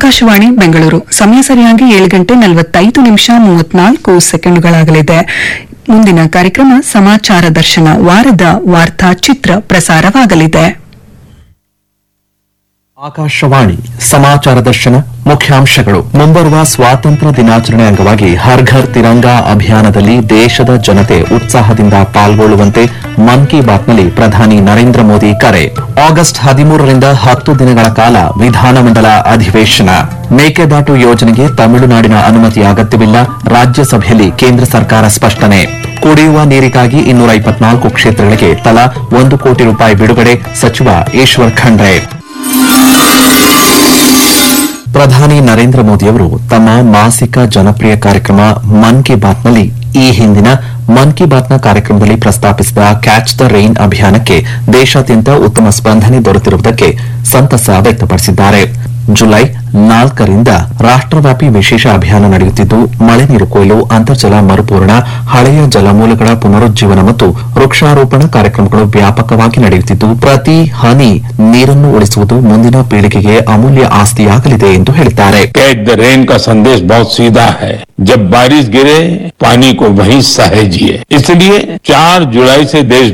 ಆಕಾಶವಾಣಿ ಬೆಂಗಳೂರು ಸಮಯ ಸರಿಯಾಗಿ ಏಳು ಗಂಟೆ ನಲವತ್ತೈದು ನಿಮಿಷ ಮೂವತ್ನಾಲ್ಕು ಸೆಕೆಂಡುಗಳಾಗಲಿದೆ ಮುಂದಿನ ಕಾರ್ಯಕ್ರಮ ಸಮಾಚಾರ ದರ್ಶನ ವಾರದ ವಾರ್ತಾ ಚಿತ್ರ ಪ್ರಸಾರವಾಗಲಿದೆ ಆಕಾಶವಾಣಿ ಸಮಾಚಾರ ದರ್ಶನ ಮುಖ್ಯಾಂಶಗಳು ಮುಂಬರುವ ಸ್ವಾತಂತ್ರ್ಯ ದಿನಾಚರಣೆ ಅಂಗವಾಗಿ ಹರ್ ಘರ್ ತಿರಂಗಾ ಅಭಿಯಾನದಲ್ಲಿ ದೇಶದ ಜನತೆ ಉತ್ಸಾಹದಿಂದ ಪಾಲ್ಗೊಳ್ಳುವಂತೆ ಮನ್ ಕಿ ಬಾತ್ನಲ್ಲಿ ಪ್ರಧಾನಿ ನರೇಂದ್ರ ಮೋದಿ ಕರೆ ಆಗಸ್ಟ್ ಹದಿಮೂರರಿಂದ ಹತ್ತು ದಿನಗಳ ಕಾಲ ವಿಧಾನಮಂಡಲ ಅಧಿವೇಶನ ಮೇಕೆದಾಟು ಯೋಜನೆಗೆ ತಮಿಳುನಾಡಿನ ಅನುಮತಿ ಅಗತ್ಯವಿಲ್ಲ ರಾಜ್ಯಸಭೆಯಲ್ಲಿ ಕೇಂದ್ರ ಸರ್ಕಾರ ಸ್ಪಷ್ಟನೆ ಕುಡಿಯುವ ನೀರಿಗಾಗಿ ಇನ್ನೂರ ಇಪ್ಪತ್ನಾಲ್ಕು ಕ್ಷೇತ್ರಗಳಿಗೆ ತಲಾ ಒಂದು ಕೋಟಿ ರೂಪಾಯಿ ಬಿಡುಗಡೆ ಸಚಿವ ಈಶ್ವರ್ ಖಂಡ್ರೆ ಪ್ರಧಾನಿ ನರೇಂದ್ರ ಮೋದಿಯವರು ತಮ್ಮ ಮಾಸಿಕ ಜನಪ್ರಿಯ ಕಾರ್ಯಕ್ರಮ ಮನ್ ಕಿ ಬಾತ್ನಲ್ಲಿ ಈ ಹಿಂದಿನ ಮನ್ ಕಿ ಬಾತ್ನ ಕಾರ್ಯಕ್ರಮದಲ್ಲಿ ಪ್ರಸ್ತಾಪಿಸಿದ ಕ್ಯಾಚ್ ದ ರೈನ್ ಅಭಿಯಾನಕ್ಕೆ ದೇಶಾದ್ಯಂತ ಉತ್ತಮ ಸ್ಪಂದನೆ ದೊರೆತಿರುವುದಕ್ಕೆ ಸಂತಸ ವ್ಯಕ್ತಪಡಿಸಿದ್ದಾರೆ ಜುಲೈ ನಾಲ್ಕರಿಂದ ರಾಷ್ಟವ್ಯಾಪಿ ವಿಶೇಷ ಅಭಿಯಾನ ನಡೆಯುತ್ತಿದ್ದು ಮಳೆ ನೀರು ಕೊಯ್ಲು ಅಂತರ್ಜಲ ಮರುಪೂರಣ ಹಳೆಯ ಜಲಮೂಲಗಳ ಪುನರುಜ್ಜೀವನ ಮತ್ತು ವೃಕ್ಷಾರೋಪಣ ಕಾರ್ಯಕ್ರಮಗಳು ವ್ಯಾಪಕವಾಗಿ ನಡೆಯುತ್ತಿದ್ದು ಪ್ರತಿ ಹನಿ ನೀರನ್ನು ಉಳಿಸುವುದು ಮುಂದಿನ ಪೀಳಿಗೆಗೆ ಅಮೂಲ್ಯ ಆಸ್ತಿಯಾಗಲಿದೆ ಎಂದು ಹೇಳಿದ್ದಾರೆ कैच द रेन का संदेश बहुत सीधा है जब बारिश गिरे पानी को वहीं सहेजिए इसलिए 4 जुलाई से देश